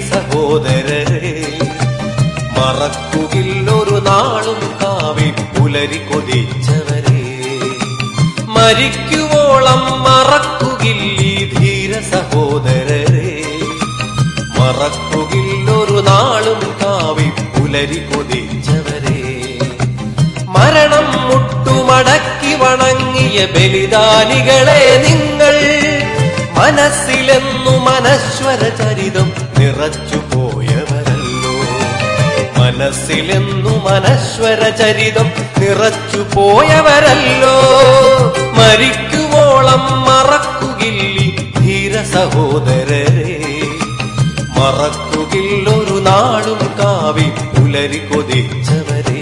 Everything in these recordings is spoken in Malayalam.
സഹോദരരെ മറക്കുകില്ലൊരു നാളും കാവി പുലരി കൊതിച്ചവരെ മരിക്കുവോളം മറക്കുകില്ലീ ധീര സഹോദരരെ മറക്കുകില്ലൊരു നാളും കാവി പുലരി കൊതിച്ചവരെ മരണം മുട്ടുമടക്കി വണങ്ങിയ ബലിദാനികളെ നിങ്ങൾ മനസ്സിലെന്നു മനശ്വര ചരിതം നിറച്ചു പോയവരല്ലോ മനസ്സിലെന്നു മനശ്വര ചരിതം നിറച്ചു പോയവരല്ലോ മരിക്കുവോളം മറക്കുകില്ലി ധീര സഹോദരരെ മറക്കുകില്ലൊരു നാളും കാവി പുലരി കൊതിച്ചവരെ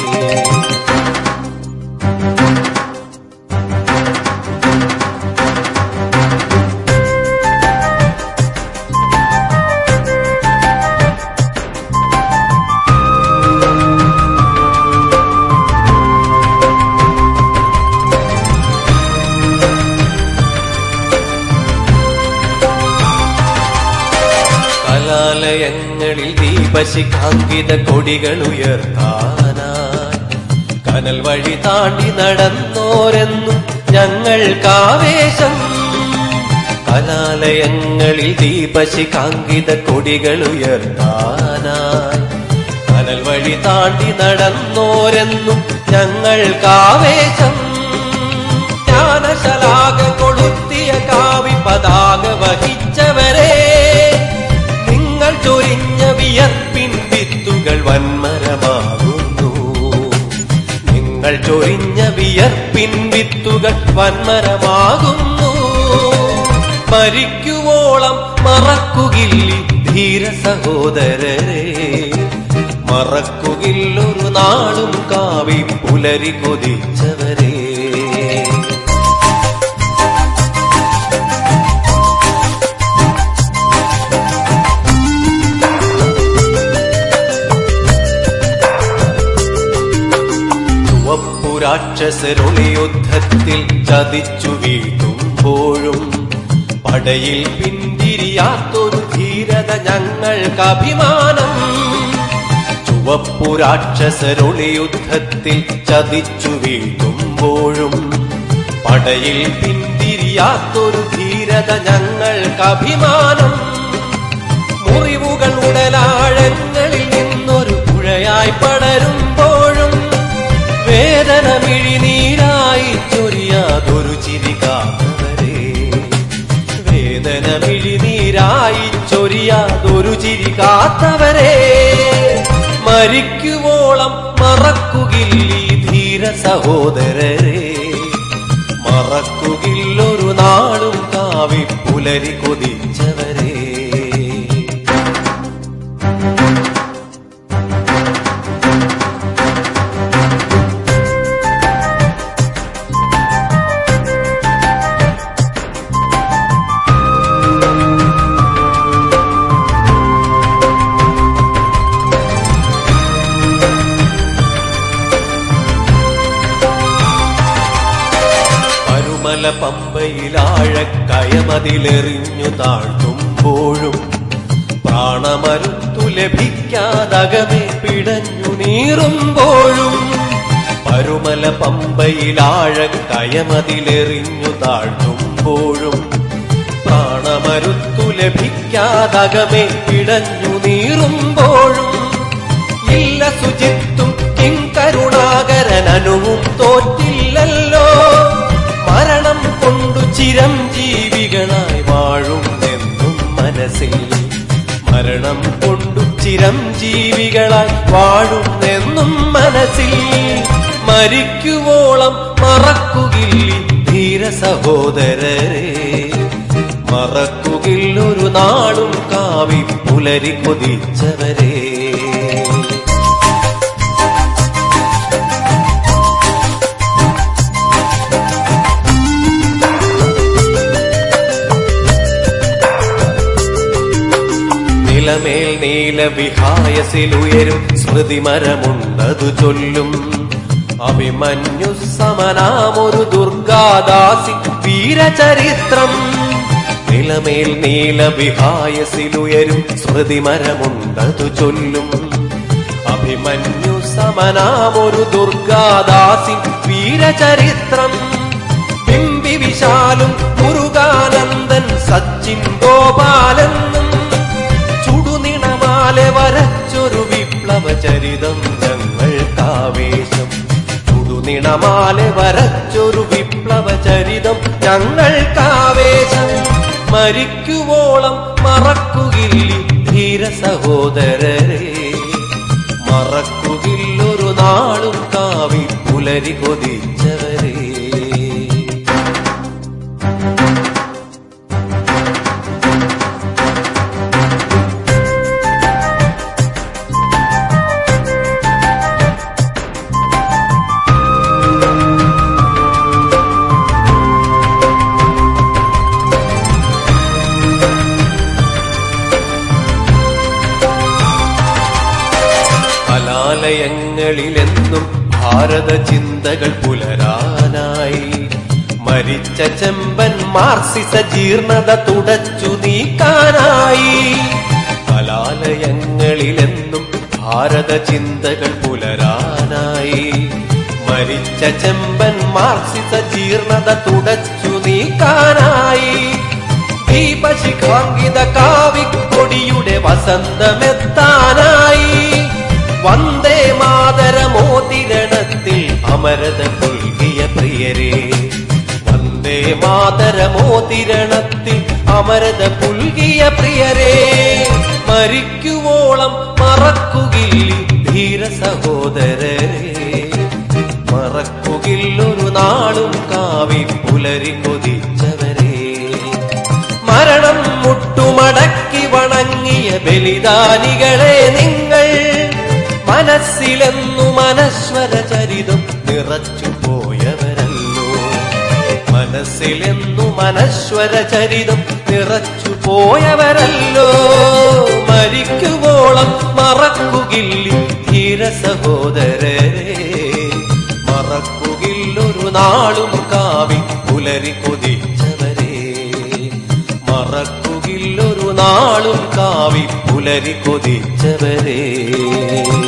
കലാലയങ്ങളിൽ ദീപശിഖാങ്കിത കൊടികൾ ഉയർത്താനായി കനൽ വഴി താണ്ടി നടന്നോരെന്നും ഞങ്ങൾക്കാവേശം കലാലയങ്ങളിൽ ദീപശിഖാങ്കിത കൊടികൾ ഉയർത്താനായി കനൽ വഴി താണ്ടി നടന്നോരെന്നും ഞങ്ങൾക്കാവേശം ജ്ഞാനശലാക കൊളുത്തിയ കാവി പതാക വഹിച്ചവരെ നിങ്ങൾ ചൊരിഞ്ഞ വിയർപ്പിൻ വിത്തുകൾ വന്മരമാകുന്നു നിങ്ങൾ ചൊരിഞ്ഞ വിയർപ്പിൻ വിത്തുകൾ വന്മരമാകുന്നു മരിക്കുവോളം മറക്കുകില്ലി ധീര സഹോദരരെ മറക്കുകില്ലൊരു നാളും കാവി പുലരി കൊതിച്ചവരെ ചുവപ്പുരാക്ഷസരുടെ യുദ്ധത്തിൽ ചതിച്ചു വീഴ്ത്തുമ്പോഴും പടയിൽ പിന്തിരിയാത്തൊരു ധീരത ഞങ്ങൾക്ക് അഭിമാനം ചുവപ്പുരാക്ഷസരുടെ യുദ്ധത്തിൽ ചതിച്ചു വീഴ്ത്തുമ്പോഴും പടയിൽ പിന്തിരിയാത്തൊരു ധീരത ഞങ്ങൾക്ക് അഭിമാനം മുറിവുകൾ ഉടലാഴങ്ങളിൽ നിന്നൊരു പുഴയായി പടരുമ്പോഴും വേദന മിഴിനീരായി ചൊരിയാതൊരു ചിരി കാത്തവരെ വേദന മിഴിനീരായി ചൊരിയാതൊരു ചിരി കാത്തവരെ മരിക്കുവോളം മറക്കുകില്ലീ ധീര സഹോദരരെ മറക്കുകില്ലൊരു നാളും കാവി പുലരി കൊതിച്ചവരെ പരുമല പമ്പയിലാഴക്കയമതിലെറിഞ്ഞു താഴ്ത്തുമ്പോഴും പ്രാണമരുത്തു ലഭിക്കാതകമേ പിടഞ്ഞു നീറുമ്പോഴും പരുമല പമ്പയിലാഴക്കയമതിലെറിഞ്ഞു താഴ്ത്തുമ്പോഴും പ്രാണമരുത്തു ലഭിക്കാതകമേ പിടഞ്ഞു നീറുമ്പോഴും ഇല്ല ശുചിത്വം കിങ്കരുണാകരനനുവും തോറ്റില്ലല്ലോ മരണം കൊണ്ടു ചിരംജീവികളായി വാഴും എന്നും മനസ്സിൽ മരണം കൊണ്ടു ചിരംജീവികളായി വാഴും എന്നും മനസ്സിൽ മരിക്കുവോളം മറക്കുകില്ലി ധീര സഹോദരരെ മറക്കുകില്ലൊരു നാളും കാവി പുലരി കൊതിച്ചവരെ നിലമേൽ നീലവിഹായസിലുയരും സ്മൃതിമരമുണ്ടതു ചൊല്ലും അഭിമന്യു സമനാമൊരു ദുർഗാദാസി വീരചരിത്രം നിലമേൽ നീലവിഹായസിലുയരും സ്മൃതിമരമുണ്ടതു ചൊല്ലും അഭിമന്യു സമനാമൊരു ദുർഗാദാസിൻ വീരചരിത്രം ബിംബി വിശാലും മുരുകാനന്ദൻ സച്ചിൻ ഗോപാലെന്നും ചുടുനിണമാലെ വരച്ചൊരു വിപ്ലവ ചരിതം ഞങ്ങൾക്കാവേശം ചുടുനിണമാലെ വരച്ചൊരു വിപ്ലവ ചരിതം ഞങ്ങൾക്കാവേശം മരിക്കുവോളം മറക്കുകില്ലി ധീര സഹോദരരെ മറക്കുകില്ലൊരു നാളും കാവി പുലരി കൊതിച്ചവരെ കലാലയങ്ങളിലെന്നും ഭാരത ചിന്തകൾ പുലരാനായി മരിച്ച ചെമ്പൻ മാർസിസ ജീർണത തുടച്ചു നീക്കാനായി കലാലയങ്ങളിലെന്നും ഭാരത ചിന്തകൾ പുലരാനായി മരിച്ച ചെമ്പൻ മാർസിസ ജീർണത തുടച്ചു നീക്കാനായി ദീപശിഖാങ്കിത കാവിക്കൊടിയുടെ വസന്തമെത്താനായി വന്ദേ മാതരമോതിരണത്തിൽ അമരത പുൽകിയ പ്രിയരെ വന്ദേ മാതരമോതിരണത്തിൽ അമരത പുൽകിയ പ്രിയരെ മരിക്കുവോളം മറക്കുകില്ലി ധീര സഹോദരരെ മറക്കുകില്ലൊരു നാളും കാവി പുലരി കൊതിച്ചവരെ മരണം മുട്ടുമടക്കി വണങ്ങിയ ബലിദാനികളെ നിങ്ങൾ മനസ്സിലെന്നു മനസ്വര ചരിതം നിറച്ചു പോയവരല്ലോ മനസ്സിലെന്നു മനസ്വര ചരിതം നിറച്ചു പോയവരല്ലോ മരിക്കുവോളം മറക്കുകില്ലി ധീര സഹോദരരെ മറക്കുകില്ലൊരു നാളും കാവി പുലരി കൊതിച്ചവരെ മറക്കുകില്ലൊരു നാളും കാവി പുലരി കൊതിച്ചവരെ